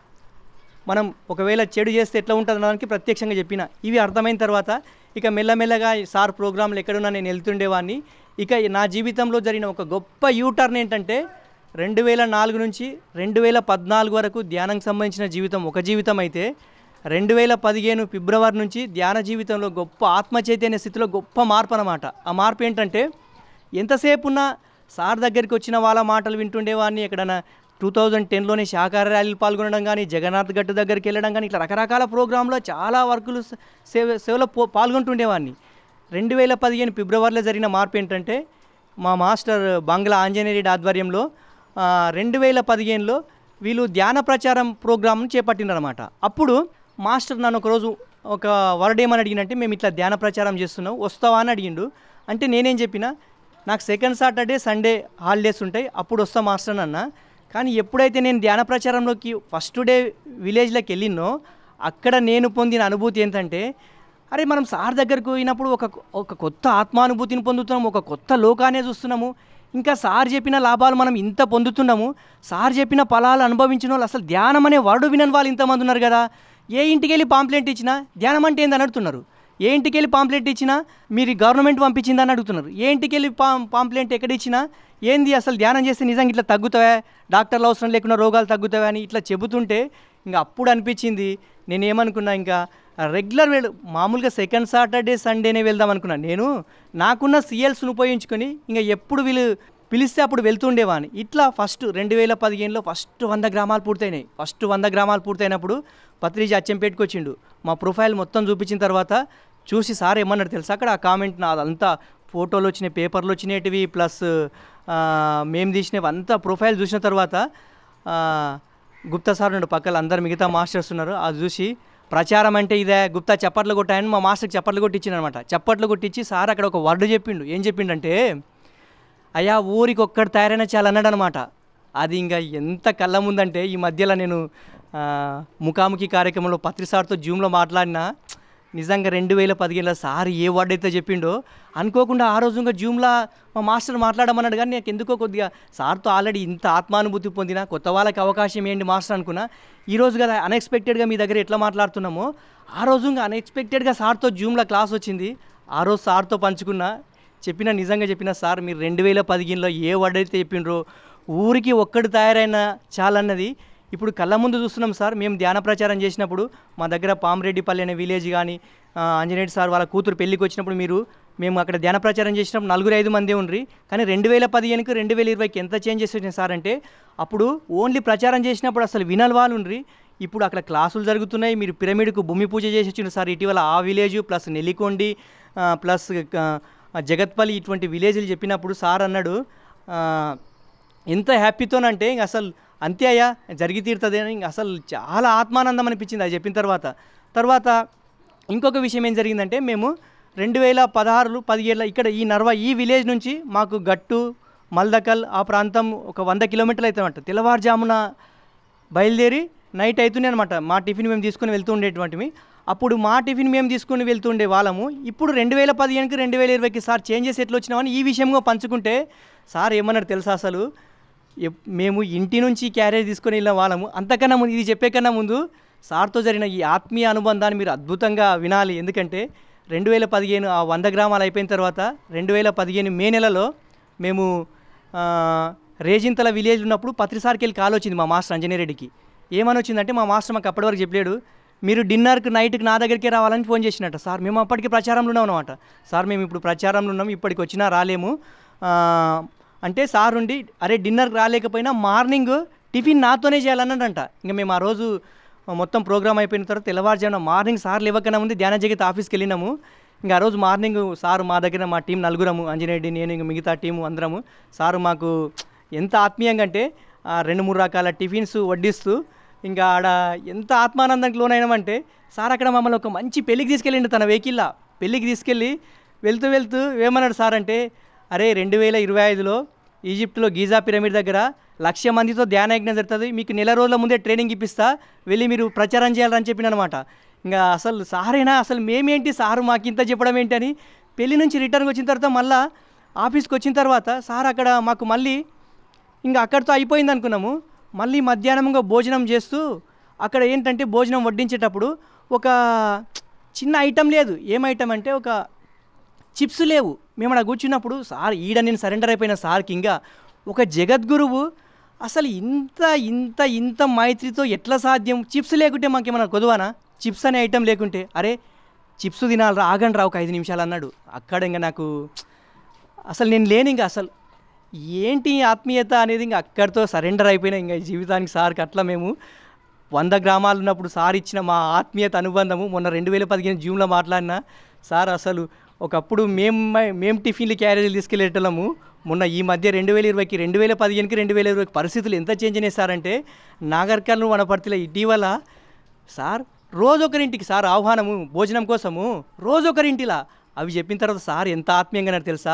మనం ఒకవేళ చెడు చేస్తే ఎట్లా ఉంటుంది అనడానికి ప్రత్యక్షంగా చెప్పిన ఇవి అర్థమైన తర్వాత ఇక మెల్లమెల్లగా ఈ సార్ ప్రోగ్రాంలు ఎక్కడున్నా నేను వెళ్తుండేవాడిని ఇక నా జీవితంలో జరిగిన ఒక గొప్ప యూటర్న్ ఏంటంటే రెండు వేల నాలుగు నుంచి రెండు వేల పద్నాలుగు వరకు ధ్యానంకి సంబంధించిన జీవితం ఒక జీవితం అయితే రెండు వేల పదిహేను ఫిబ్రవరి నుంచి ధ్యాన జీవితంలో గొప్ప ఆత్మ చైతన్య స్థితిలో గొప్ప మార్పు అన్నమాట ఆ మార్పు ఏంటంటే ఎంతసేపు ఉన్నా సార్ దగ్గరికి వచ్చిన వాళ్ళ మాటలు వింటుండేవాడిని ఎక్కడైనా టూ థౌజండ్ టెన్లోనే శాకార ర్యాలీలు పాల్గొనడం కానీ జగన్నాథ్ గట్టు దగ్గరికి వెళ్ళడం కానీ ఇట్లా రకరకాల ప్రోగ్రాంలో చాలా వర్కులు స- సేవ సేవలో పో పాల్గొంటుండేవాడిని రెండు వేల పదిహేను ఫిబ్రవరిలో జరిగిన మార్పు ఏంటంటే మా మాస్టర్ బంగ్లా ఆంజనేయ రెడ్డి ఆధ్వర్యంలో ఆ, రెండు వేల పదిహేనులో వీళ్ళు ధ్యాన ప్రచారం ప్రోగ్రామ్ను చేపట్టినారన్నమాట అప్పుడు మాస్టర్ నన్ను ఒకరోజు ఒక వర్డ్ ఏమని అడిగినంటే మేము ఇట్లా ధ్యాన ప్రచారం చేస్తున్నాం వస్తావా అని అడిగిండు అంటే నేనేం చెప్పిన నాకు సెకండ్ సాటర్డే సండే హాలిడేస్ ఉంటాయి అప్పుడు వస్తా మాస్టర్ అన్న కానీ ఎప్పుడైతే నేను ధ్యాన ప్రచారంలోకి ఫస్ట్ డే విలేజ్లోకి వెళ్ళినో అక్కడ నేను పొందిన అనుభూతి ఏంటంటే అరే మనం సార్ దగ్గరకు పోయినప్పుడు ఒక ఒక కొత్త ఆత్మానుభూతిని పొందుతున్నాము ఒక కొత్త లోకాన్ని చూస్తున్నాము ఇంకా సార్ చెప్పిన లాభాలు మనం ఇంత పొందుతున్నాము సార్ చెప్పిన ఫలాలు అనుభవించిన వాళ్ళు అసలు ధ్యానం అనే వర్డ్ వినని వాళ్ళు ఇంతమంది ఉన్నారు కదా ఏ ఇంటికి వెళ్ళి పాంప్లెంట్ ఇచ్చినా ధ్యానం అంటే ఏందని అడుగుతున్నారు ఏ ఇంటికి వెళ్ళి పాంప్లెంట్ ఇచ్చినా మీరు గవర్నమెంట్ పంపించిందని అడుగుతున్నారు ఏ ఇంటికి వెళ్ళి పా పాంప్లెంట్ ఎక్కడ ఇచ్చినా ఏంది అసలు ధ్యానం చేస్తే నిజంగా ఇట్లా తగ్గుతావా డాక్టర్లు అవసరం లేకుండా రోగాలు తగ్గుతావా అని ఇట్లా చెబుతుంటే ఇంకా అప్పుడు అనిపించింది నేనేమనుకున్నా ఇంకా రెగ్యులర్ వెళ్ మామూలుగా సెకండ్ సాటర్డే సండేనే వెళ్దాం అనుకున్నాను నేను నాకున్న సిఎల్స్ను ఉపయోగించుకొని ఇంకా ఎప్పుడు వీళ్ళు పిలిస్తే అప్పుడు వెళ్తుండేవాని ఇట్లా ఫస్ట్ రెండు వేల పదిహేనులో ఫస్ట్ వంద గ్రామాలు పూర్తయినాయి ఫస్ట్ వంద గ్రామాలు పూర్తయినప్పుడు పత్రిజీ అచ్చంపేటకి వచ్చిండు మా ప్రొఫైల్ మొత్తం చూపించిన తర్వాత చూసి సార్ ఏమన్నాడు తెలుసా అక్కడ ఆ కామెంట్ నా అదంతా ఫోటోలు వచ్చినాయి పేపర్లు వచ్చినవి ప్లస్ ఆ, మేము తీసినవి అంతా ప్రొఫైల్ చూసిన తర్వాత ఆ, గుప్తా సార్ నుండి పక్కల అందరు మిగతా మాస్టర్స్ ఉన్నారు అది చూసి ప్రచారం అంటే ఇదే గుప్తా చప్పట్లు కొట్టాయని మా మాస్టర్కి చప్పట్లు కొట్టించిన అనమాట చప్పట్లు కొట్టించి సార్ అక్కడ ఒక వర్డ్ చెప్పిండు ఏం చెప్పిండంటే అయ్యా ఊరికి ఒక్కడు తయారైన చాలా అన్నాడు అనమాట అది ఇంకా ఎంత కళ్ళ ముందంటే ఈ మధ్యలో నేను ఆ, ముఖాముఖి కార్యక్రమంలో పత్రి సార్తో జూమ్లో మాట్లాడినా నిజంగా రెండు వేల పదిహేనులో సార్ ఏ వర్డ్ అయితే చెప్పిండో అనుకోకుండా ఆ రోజు ఇంకా జూమ్లో మా మాస్టర్ మాట్లాడమన్నాడు కానీ నాకు ఎందుకో కొద్దిగా సార్తో ఆల్రెడీ ఇంత ఆత్మానుభూతి పొందిన కొత్త వాళ్ళకి అవకాశం ఏంటి మాస్టర్ అనుకున్నా ఈ రోజు కదా అన్ఎక్స్పెక్టెడ్గా మీ దగ్గర ఎట్లా మాట్లాడుతున్నామో ఆ రోజు ఇంకా అన్ఎక్స్పెక్టెడ్గా సార్తో జూమ్లో క్లాస్ వచ్చింది ఆ రోజు సార్తో పంచుకున్నా చెప్పిన నిజంగా చెప్పిన సార్ మీరు రెండు వేల పదిహేనులో ఏ వర్డ్ అయితే చెప్పిండ్రో ఊరికి ఒక్కడు తయారైన చాలన్నది ఇప్పుడు కళ్ళ ముందు చూస్తున్నాం సార్ మేము ధ్యాన ప్రచారం చేసినప్పుడు మా దగ్గర పామరెడ్డిపల్లి అనే విలేజ్ కానీ ఆంజనేయుడు సార్ వాళ్ళ కూతురు పెళ్ళికి వచ్చినప్పుడు మీరు మేము అక్కడ ధ్యాన ప్రచారం చేసినప్పుడు నలుగురు ఐదు మంది ఉండ్రి కానీ రెండు వేల పదిహేనుకి రెండు వేల ఇరవైకి ఎంత చేంజెస్ వచ్చినాయి సార్ అంటే అప్పుడు ఓన్లీ ప్రచారం చేసినప్పుడు అసలు వినల్ వాళ్ళు ఉండ్రి ఇప్పుడు అక్కడ క్లాసులు జరుగుతున్నాయి మీరు పిరమిడ్కు భూమి పూజ చేసి వచ్చిండ్రు సార్ ఇటీవల ఆ విలేజ్ ప్లస్ నెల్లికొండి ఆ, ప్లస్ ఆ, జగత్పల్లి ఇటువంటి విలేజ్లు చెప్పినప్పుడు సార్ అన్నాడు ఆ, ఎంత హ్యాపీతోనంటే ఇంక అసలు అంతే అయ్యా జరిగి తీరుతుంది అని ఇంక అసలు చాలా ఆత్మానందం అనిపించింది అది చెప్పిన తర్వాత తర్వాత ఇంకొక విషయం ఏం జరిగిందంటే మేము రెండు వేల పదహారులు పదిహేళ్ళ ఇక్కడ ఈ నర్వ ఈ విలేజ్ నుంచి మాకు గట్టు మల్దకల్ ఆ ప్రాంతం ఒక వంద కిలోమీటర్లు అవుతామంట తెల్లవారుజామున బయలుదేరి నైట్ అవుతుంది అనమాట మా టిఫిన్ మేము తీసుకుని వెళ్తూ ఉండేటువంటివి అప్పుడు మా టిఫిన్ మేము తీసుకుని వెళ్తుండే వాళ్ళము ఇప్పుడు రెండు వేల పదిహేనుకి రెండు వేల ఇరవైకి సార్ చేంజెస్ ఎట్లా వచ్చినామని ఈ విషయంగా పంచుకుంటే సార్ ఏమన్నారు తెలుసా అసలు ఎప్- మేము ఇంటి నుంచి క్యారేజ్ తీసుకొని వెళ్ళిన వాళ్ళము అంతకన్నా ముందు ఇది చెప్పే కన్నా ముందు సార్తో జరిగిన ఈ ఆత్మీయ అనుబంధాన్ని మీరు అద్భుతంగా వినాలి ఎందుకంటే రెండు వేల పదిహేను ఆ వంద గ్రామాలు అయిపోయిన తర్వాత రెండు వేల పదిహేను మే నెలలో మేము ఆ, రేజింతల విలేజ్ ఉన్నప్పుడు పత్రిసార్కి వెళ్ళి కాల్ వచ్చింది మా మాస్టర్ అంజనీరెడ్డికి ఏమని వచ్చిందంటే మా మాస్టర్ మాకు అప్పటి వరకు చెప్పలేడు మీరు డిన్నర్కి నైట్కి నా దగ్గరికి రావాలని ఫోన్ చేసినట్ట సార్ మేము అప్పటికి ప్రచారంలో ఉన్నాం అనమాట సార్ మేము ఇప్పుడు ప్రచారంలో ఉన్నాం ఇప్పటికి వచ్చినా రాలేము ఆ, అంటే సార్ ఉండి అరే డిన్నర్కి రాలేకపోయినా మార్నింగ్ టిఫిన్ నాతోనే చేయాలన్నాడంట ఇంకా మేము ఆ రోజు మొత్తం ప్రోగ్రామ్ అయిపోయిన తర్వాత తెల్లవారుజామున మార్నింగ్ సార్ లేవకన్నా ముందు ధ్యాన జగత్ ఆఫీస్కి వెళ్ళినాము ఇంకా ఆ రోజు మార్నింగ్ సార్ మా దగ్గర మా టీం నలుగురము అంజనేయుడి నేను ఇంక మిగతా టీము అందరము సారు మాకు ఎంత ఆత్మీయంగా అంటే ఆ రెండు మూడు రకాల టిఫిన్స్ వడ్డిస్తూ ఇంకా ఆడ ఎంత ఆత్మానందానికి లోనైనామంటే సార్ అక్కడ మమ్మల్ని ఒక మంచి పెళ్ళికి తీసుకెళ్ళిండు తన వెహికల్లా పెళ్ళికి తీసుకెళ్ళి వెళ్తూ వెళ్తూ ఏమన్నాడు సార్ అంటే అరే రెండు వేల ఇరవై ఐదులో ఈజిప్ట్లో గీజా పిరమిడ్ దగ్గర లక్ష మందితో ధ్యాన యజ్ఞం జరుగుతుంది మీకు నెల రోజుల ముందే ట్రైనింగ్ ఇప్పిస్తా వెళ్ళి మీరు ప్రచారం చేయాలని చెప్పిన అనమాట ఇంకా అసలు సారేనా అసలు మేమేంటి సారు మాకు ఇంత చెప్పడం ఏంటి అని పెళ్లి నుంచి రిటర్న్కి వచ్చిన తర్వాత మళ్ళా ఆఫీస్కి వచ్చిన తర్వాత సార్ అక్కడ మాకు మళ్ళీ ఇంకా అక్కడితో అయిపోయింది అనుకున్నాము మళ్ళీ మధ్యాహ్నం ఇంకా భోజనం చేస్తూ అక్కడ ఏంటంటే భోజనం వడ్డించేటప్పుడు ఒక చిన్న ఐటెం లేదు ఏం ఐటెం అంటే ఒక చిప్స్ లేవు మేము అక్కడ కూర్చున్నప్పుడు సార్ ఈడ నేను సరెండర్ అయిపోయిన సార్కి ఇంకా ఒక జగద్గురువు అసలు ఇంత ఇంత ఇంత మైత్రితో ఎట్లా సాధ్యం చిప్స్ లేకుంటే మాకేమన్నా కొదువానా చిప్స్ అనే ఐటెం లేకుంటే అరే చిప్స్ తినాలి ఆగండి రా ఒక ఐదు నిమిషాలు అన్నాడు అక్కడ ఇంకా నాకు అసలు నేను లేను ఇంకా అసలు ఏంటి ఈ ఆత్మీయత అనేది ఇంకా అక్కడితో సరెండర్ అయిపోయినా ఇంకా ఈ జీవితానికి సార్కి అట్లా మేము వంద గ్రామాలు ఉన్నప్పుడు సార్ ఇచ్చిన మా ఆత్మీయత అనుబంధము మొన్న రెండు వేల పదిహేను జూన్లో మాట్లాడిన సార్ అసలు ఒకప్పుడు మేము మేము టిఫిన్లు క్యారేజీలు తీసుకెళ్ళేటోళ్ళము మొన్న ఈ మధ్య రెండు వేల ఇరవైకి రెండు వేల పదిహేనుకి రెండు వేల ఇరవైకి పరిస్థితులు ఎంత చేంజ్ అయినాయి సార్ అంటే నాగర్కర్ను వనపర్తిలో ఇటీవల సార్ రోజు ఒకరింటికి సార్ ఆహ్వానము భోజనం కోసము రోజు ఒకరింటిలా అవి చెప్పిన తర్వాత సార్ ఎంత ఆత్మీయంగా ఉన్నారు తెలుసా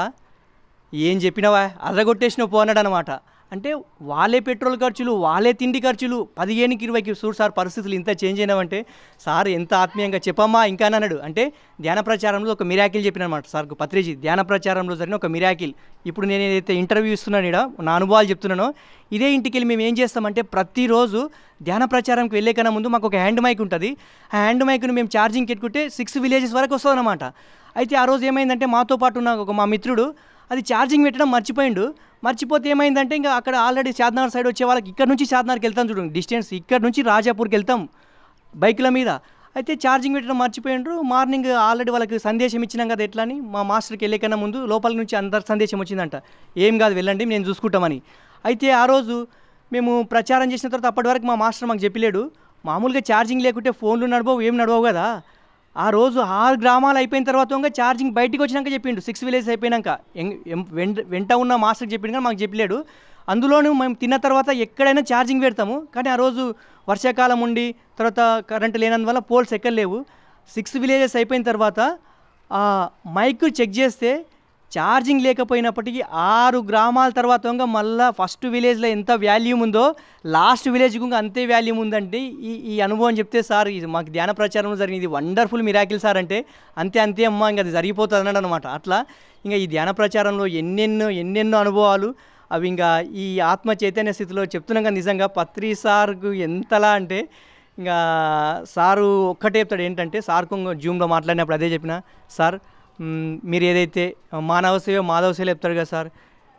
ఏం చెప్పినావా అదగొట్టేసినావు పో అన్నాడు అనమాట అంటే వాళ్ళే పెట్రోల్ ఖర్చులు వాళ్ళే తిండి ఖర్చులు పదిహేనుకి ఇరవైకి చూడు సార్ పరిస్థితులు ఇంత చేంజ్ అయినావంటే సార్ ఎంత ఆత్మీయంగా చెప్పమ్మా ఇంకా అని అన్నాడు అంటే ధ్యాన ప్రచారంలో ఒక మిరాకిల్ చెప్పిన అనమాట సార్ పత్రిజీ ధ్యాన ప్రచారంలో జరిగిన ఒక మిరాకిల్ ఇప్పుడు నేను ఏదైతే ఇంటర్వ్యూ ఇస్తున్నాను ఇక్కడ నా అనుభవాలు చెప్తున్నానో ఇదే ఇంటికి వెళ్ళి మేము ఏం చేస్తామంటే ప్రతిరోజు ధ్యాన ప్రచారంకి వెళ్ళే కన్నా ముందు మాకు ఒక హ్యాండ్ మైక్ ఉంటుంది ఆ హ్యాండ్ మైక్ను మేము ఛార్జింగ్ పెట్టుకుంటే సిక్స్ విలేజెస్ వరకు వస్తుంది అనమాట అయితే ఆ రోజు ఏమైందంటే మాతో పాటు ఉన్న ఒక మా మిత్రుడు అది ఛార్జింగ్ పెట్టడం మర్చిపోయిండు మర్చిపోతే ఏమైందంటే ఇంకా అక్కడ ఆల్రెడీ చార్మినార్ సైడ్ వచ్చే వాళ్ళకి ఇక్కడ నుంచి చార్మినార్కి వెళ్తాం చూడండి డిస్టెన్స్ ఇక్కడ నుంచి రాజాపూర్కి వెళ్తాం బైకుల మీద అయితే ఛార్జింగ్ పెట్టడం మర్చిపోయిండ్రు మార్నింగ్ ఆల్రెడీ వాళ్ళకి సందేశం ఇచ్చినాం కదా ఎట్లా అని మా మాస్టర్కి వెళ్ళే కన్నా ముందు లోపల నుంచి అందరి సందేశం వచ్చిందంట ఏం కాదు వెళ్ళండి నేను చూసుకుంటామని అయితే ఆ రోజు మేము ప్రచారం చేసిన తర్వాత అప్పటి వరకు మా మాస్టర్ మాకు చెప్పలేడు మామూలుగా ఛార్జింగ్ లేకుంటే ఫోన్లు నడవవు ఏం నడవవు కదా ఆ రోజు ఆరు గ్రామాలు అయిపోయిన తర్వాత ఇంకా ఛార్జింగ్ బయటికి వచ్చినాక చెప్పిండు సిక్స్ విలేజ్ అయిపోయినాక ఎం- ఎం- వెంట వెంట ఉన్న మాస్టర్కి చెప్పిండు కానీ మాకు చెప్పలేడు అందులోనూ మేము తిన్న తర్వాత ఎక్కడైనా ఛార్జింగ్ పెడతాము కానీ ఆ రోజు వర్షాకాలం ఉండి తర్వాత కరెంటు లేనందువల్ల పోల్స్ ఎక్కలేవు సిక్స్ విలేజెస్ అయిపోయిన తర్వాత ఆ మైక్ చెక్ చేస్తే ఛార్జింగ్ లేకపోయినప్పటికీ ఆరు గ్రామాల తర్వాత ఇంకా మళ్ళీ ఫస్ట్ విలేజ్లో ఎంత వాల్యూమ్ ఉందో లాస్ట్ విలేజ్కి ఇంకా అంతే వాల్యూమ్ ఉందంటే ఈ ఈ అనుభవం చెప్తే సార్ ఇది మాకు ధ్యాన ప్రచారంలో జరిగింది వండర్ఫుల్ మిరాకిల్ సార్ అంటే అంతే అంతే అమ్మా ఇంకా అది జరిగిపోతుంది అన్నాడు అనమాట అట్లా ఇంకా ఈ ధ్యాన ప్రచారంలో ఎన్నెన్నో ఎన్నెన్నో అనుభవాలు అవి ఇంకా ఈ ఆత్మ చైతన్య స్థితిలో చెప్తున్నాం కదా నిజంగా పత్రి సార్కు ఎంతలా అంటే ఇంకా సారు ఒక్కటే చెప్తాడు ఏంటంటే సార్కు జూమ్లో మాట్లాడినప్పుడు అదే చెప్పిన సార్ మ్, మీరు ఏదైతే మానవ సేవ మాధవ సేవ చెప్తాడు కదా సార్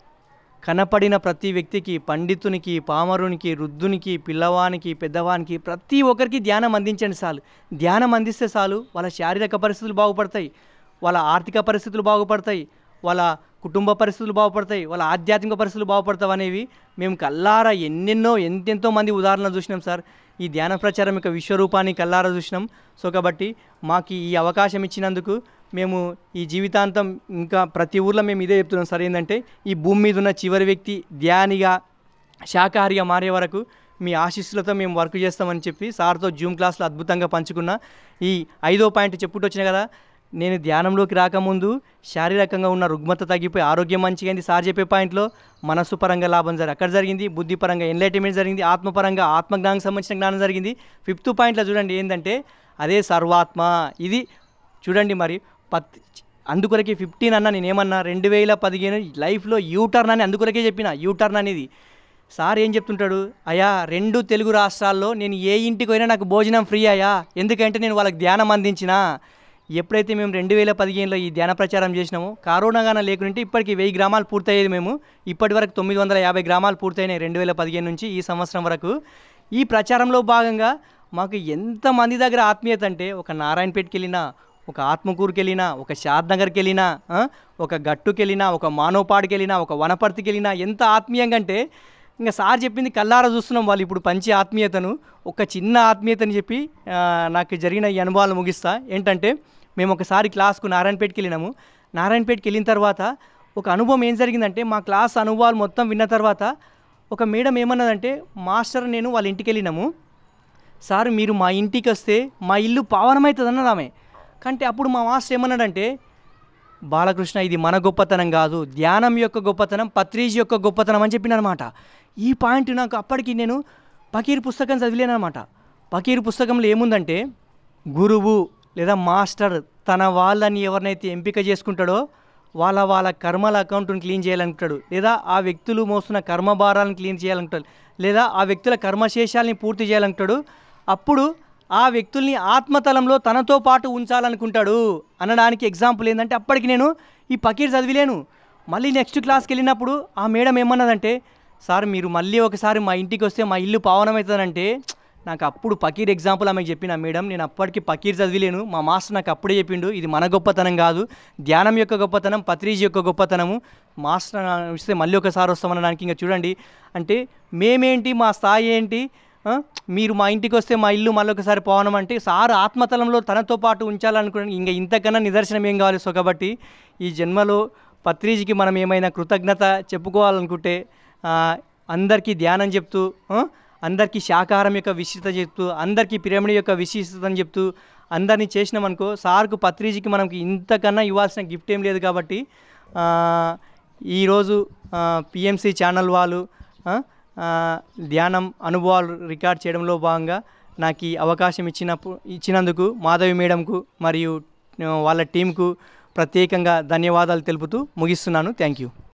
కనపడిన ప్రతి వ్యక్తికి పండితునికి పామరునికి వృద్ధునికి పిల్లవానికి పెద్దవానికి ప్రతి ఒక్కరికి ధ్యానం అందించండి చాలు ధ్యానం అందిస్తే చాలు వాళ్ళ శారీరక పరిస్థితులు బాగుపడతాయి వాళ్ళ ఆర్థిక పరిస్థితులు బాగుపడతాయి వాళ్ళ కుటుంబ పరిస్థితులు బాగుపడతాయి వాళ్ళ ఆధ్యాత్మిక పరిస్థితులు బాగుపడతాయి అనేవి మేము కల్లారా ఎన్నెన్నో ఎంతెంతో మంది ఉదాహరణలు చూసినాం సార్ ఈ ధ్యాన ప్రచారం యొక్క విశ్వరూపాన్ని కల్లారా చూసినాం సో కాబట్టి మాకు ఈ అవకాశం ఇచ్చినందుకు మేము ఈ జీవితాంతం ఇంకా ప్రతి ఊర్లో మేము ఇదే చెప్తున్నాం సార్ ఏంటంటే ఈ భూమి మీద ఉన్న చివరి వ్యక్తి ధ్యానిగా శాకాహారిగా మారే వరకు మీ ఆశీస్సులతో మేము వర్క్ చేస్తామని చెప్పి సార్తో జూమ్ క్లాస్లో అద్భుతంగా పంచుకున్న ఈ ఐదో పాయింట్ చెప్పుకుంటూ వచ్చిన కదా నేను ధ్యానంలోకి రాకముందు శారీరకంగా ఉన్న రుగ్మత తగ్గిపోయి ఆరోగ్యం మంచిగా అయింది సార్ చెప్పే పాయింట్లో మనస్సు పరంగా లాభం జరిగింది అక్కడ జరిగింది బుద్ధి పరంగా ఎన్లైట్మెంట్ జరిగింది ఆత్మపరంగా ఆత్మజ్ఞానం సంబంధించిన జ్ఞానం జరిగింది ఫిఫ్త్ పాయింట్లో చూడండి ఏంటంటే అదే సర్వాత్మ ఇది చూడండి మరి పత్ అందుకొరకే ఫిఫ్టీన్ అన్న నేను ఏమన్నా రెండు వేల పదిహేను లైఫ్లో యూటర్న్ అని అందుకొరకే చెప్పిన యూటర్న్ అనేది సార్ ఏం చెప్తుంటాడు అయ్యా రెండు తెలుగు రాష్ట్రాల్లో నేను ఏ ఇంటికి పోయినా నాకు భోజనం ఫ్రీ అయ్యా ఎందుకంటే నేను వాళ్ళకి ధ్యానం అందించిన ఎప్పుడైతే మేము రెండు వేల పదిహేనులో ఈ ధ్యాన ప్రచారం చేసినామో కరోనా గాన లేకుంటే ఇప్పటికి వెయ్యి గ్రామాలు పూర్తయ్యేది మేము ఇప్పటి వరకు తొమ్మిది వందల యాభై గ్రామాలు పూర్తయినాయి రెండు వేల పదిహేను నుంచి ఈ సంవత్సరం వరకు ఈ ప్రచారంలో భాగంగా మాకు ఎంతమంది దగ్గర ఆత్మీయత అంటే ఒక నారాయణపేటకి వెళ్ళినా ఒక ఆత్మకూరుకి వెళ్ళినా ఒక షాద్ నగర్కి వెళ్ళినా ఆ, ఒక గట్టుకి వెళ్ళినా ఒక మానవపాడికి వెళ్ళినా ఒక వనపర్తికి వెళ్ళినా ఎంత ఆత్మీయంగా అంటే ఇంకా సార్ చెప్పింది కల్లారా చూస్తున్నాం వాళ్ళు ఇప్పుడు పంచి ఆత్మీయతను ఒక చిన్న ఆత్మీయతని చెప్పి ఆ, నాకు జరిగిన ఈ అనుభవాలు ముగిస్తా ఏంటంటే మేము ఒకసారి క్లాస్కు నారాయణపేటకి వెళ్ళినాము నారాయణపేటకి వెళ్ళిన తర్వాత ఒక అనుభవం ఏం జరిగిందంటే మా క్లాస్ అనుభవాలు మొత్తం విన్న తర్వాత ఒక మేడం ఏమన్నదంటే మాస్టర్ నేను వాళ్ళ ఇంటికి వెళ్ళినాము సార్ మీరు మా ఇంటికి వస్తే మా ఇల్లు పావనమవుతుంది అన్నది ఆమె కంటే అప్పుడు మా మాస్టర్ ఏమన్నాడంటే బాలకృష్ణ ఇది మన గొప్పతనం కాదు ధ్యానం యొక్క గొప్పతనం పత్రిజీ యొక్క గొప్పతనం అని చెప్పిననమాట ఈ పాయింట్ నాకు అప్పటికి నేను పకీర్ పుస్తకం చదివలేనమాట పకీర్ పుస్తకంలో ఏముందంటే గురువు లేదా మాస్టర్ తన వాళ్ళని ఎవరినైతే ఎంపిక చేసుకుంటాడో వాళ్ళ వాళ్ళ కర్మల అకౌంట్ని క్లీన్ చేయాలనుకుంటాడు లేదా ఆ వ్యక్తులు మోస్తున్న కర్మ భారాలను క్లీన్ చేయాలనుకుంటాడు లేదా ఆ వ్యక్తుల కర్మశేషాలని పూర్తి చేయాలనుకుంటాడు అప్పుడు ఆ వ్యక్తుల్ని ఆత్మతలంలో తనతో పాటు ఉంచాలనుకుంటాడు అనడానికి ఎగ్జాంపుల్ ఏంటంటే అప్పటికి నేను ఈ పకీర్ చదివిలేను మళ్ళీ నెక్స్ట్ క్లాస్కి వెళ్ళినప్పుడు ఆ మేడం ఏమన్నదంటే సార్ మీరు మళ్ళీ ఒకసారి మా ఇంటికి వస్తే మా ఇల్లు పావనమవుతుందంటే నాకు అప్పుడు పకీర్ ఎగ్జాంపుల్ ఆమెకు చెప్పిన మేడం నేను అప్పటికి పకీర్ చదివిలేను మా మాస్టర్ నాకు అప్పుడే చెప్పిండు ఇది మన గొప్పతనం కాదు ధ్యానం యొక్క గొప్పతనం పత్రిజీ యొక్క గొప్పతనము మాస్టర్ ఇస్తే మళ్ళీ ఒకసారి వస్తామనడానికి ఇంకా చూడండి అంటే మేమేంటి మా స్థాయి ఏంటి ఆ? మీరు మా ఇంటికి వస్తే మా ఇల్లు మళ్ళీ ఒకసారి పోవడం అంటే సార్ ఆత్మతలంలో తనతో పాటు ఉంచాలనుకున్నాను ఇంకా ఇంతకన్నా నిదర్శనం ఏం కావాలి సో కాబట్టి ఈ జన్మలో పత్రిజీకి మనం ఏమైనా కృతజ్ఞత చెప్పుకోవాలనుకుంటే ఆ, అందరికీ ధ్యానం చెప్తూ ఆ, అందరికీ శాకాహారం యొక్క విశిష్టత చెప్తూ అందరికీ పిరమిడ్ యొక్క విశిష్టతని చెప్తూ అందరినీ చేసినామనుకో సార్కు పత్రిజీకి మనకి ఇంతకన్నా ఇవ్వాల్సిన గిఫ్ట్ ఏం లేదు కాబట్టి ఆ, ఈరోజు పిఎంసి ఛానల్ వాళ్ళు ఆ, ఆ, ధ్యానం అనుభవాలు రికార్డ్ చేయడంలో భాగంగా నాకు ఈ అవకాశం ఇచ్చినప్పుడు ఇచ్చినందుకు మాధవి మేడంకు మరియు ఆ, వాళ్ళ టీంకు ప్రత్యేకంగా ధన్యవాదాలు తెలుపుతూ ముగిస్తున్నాను థ్యాంక్ యూ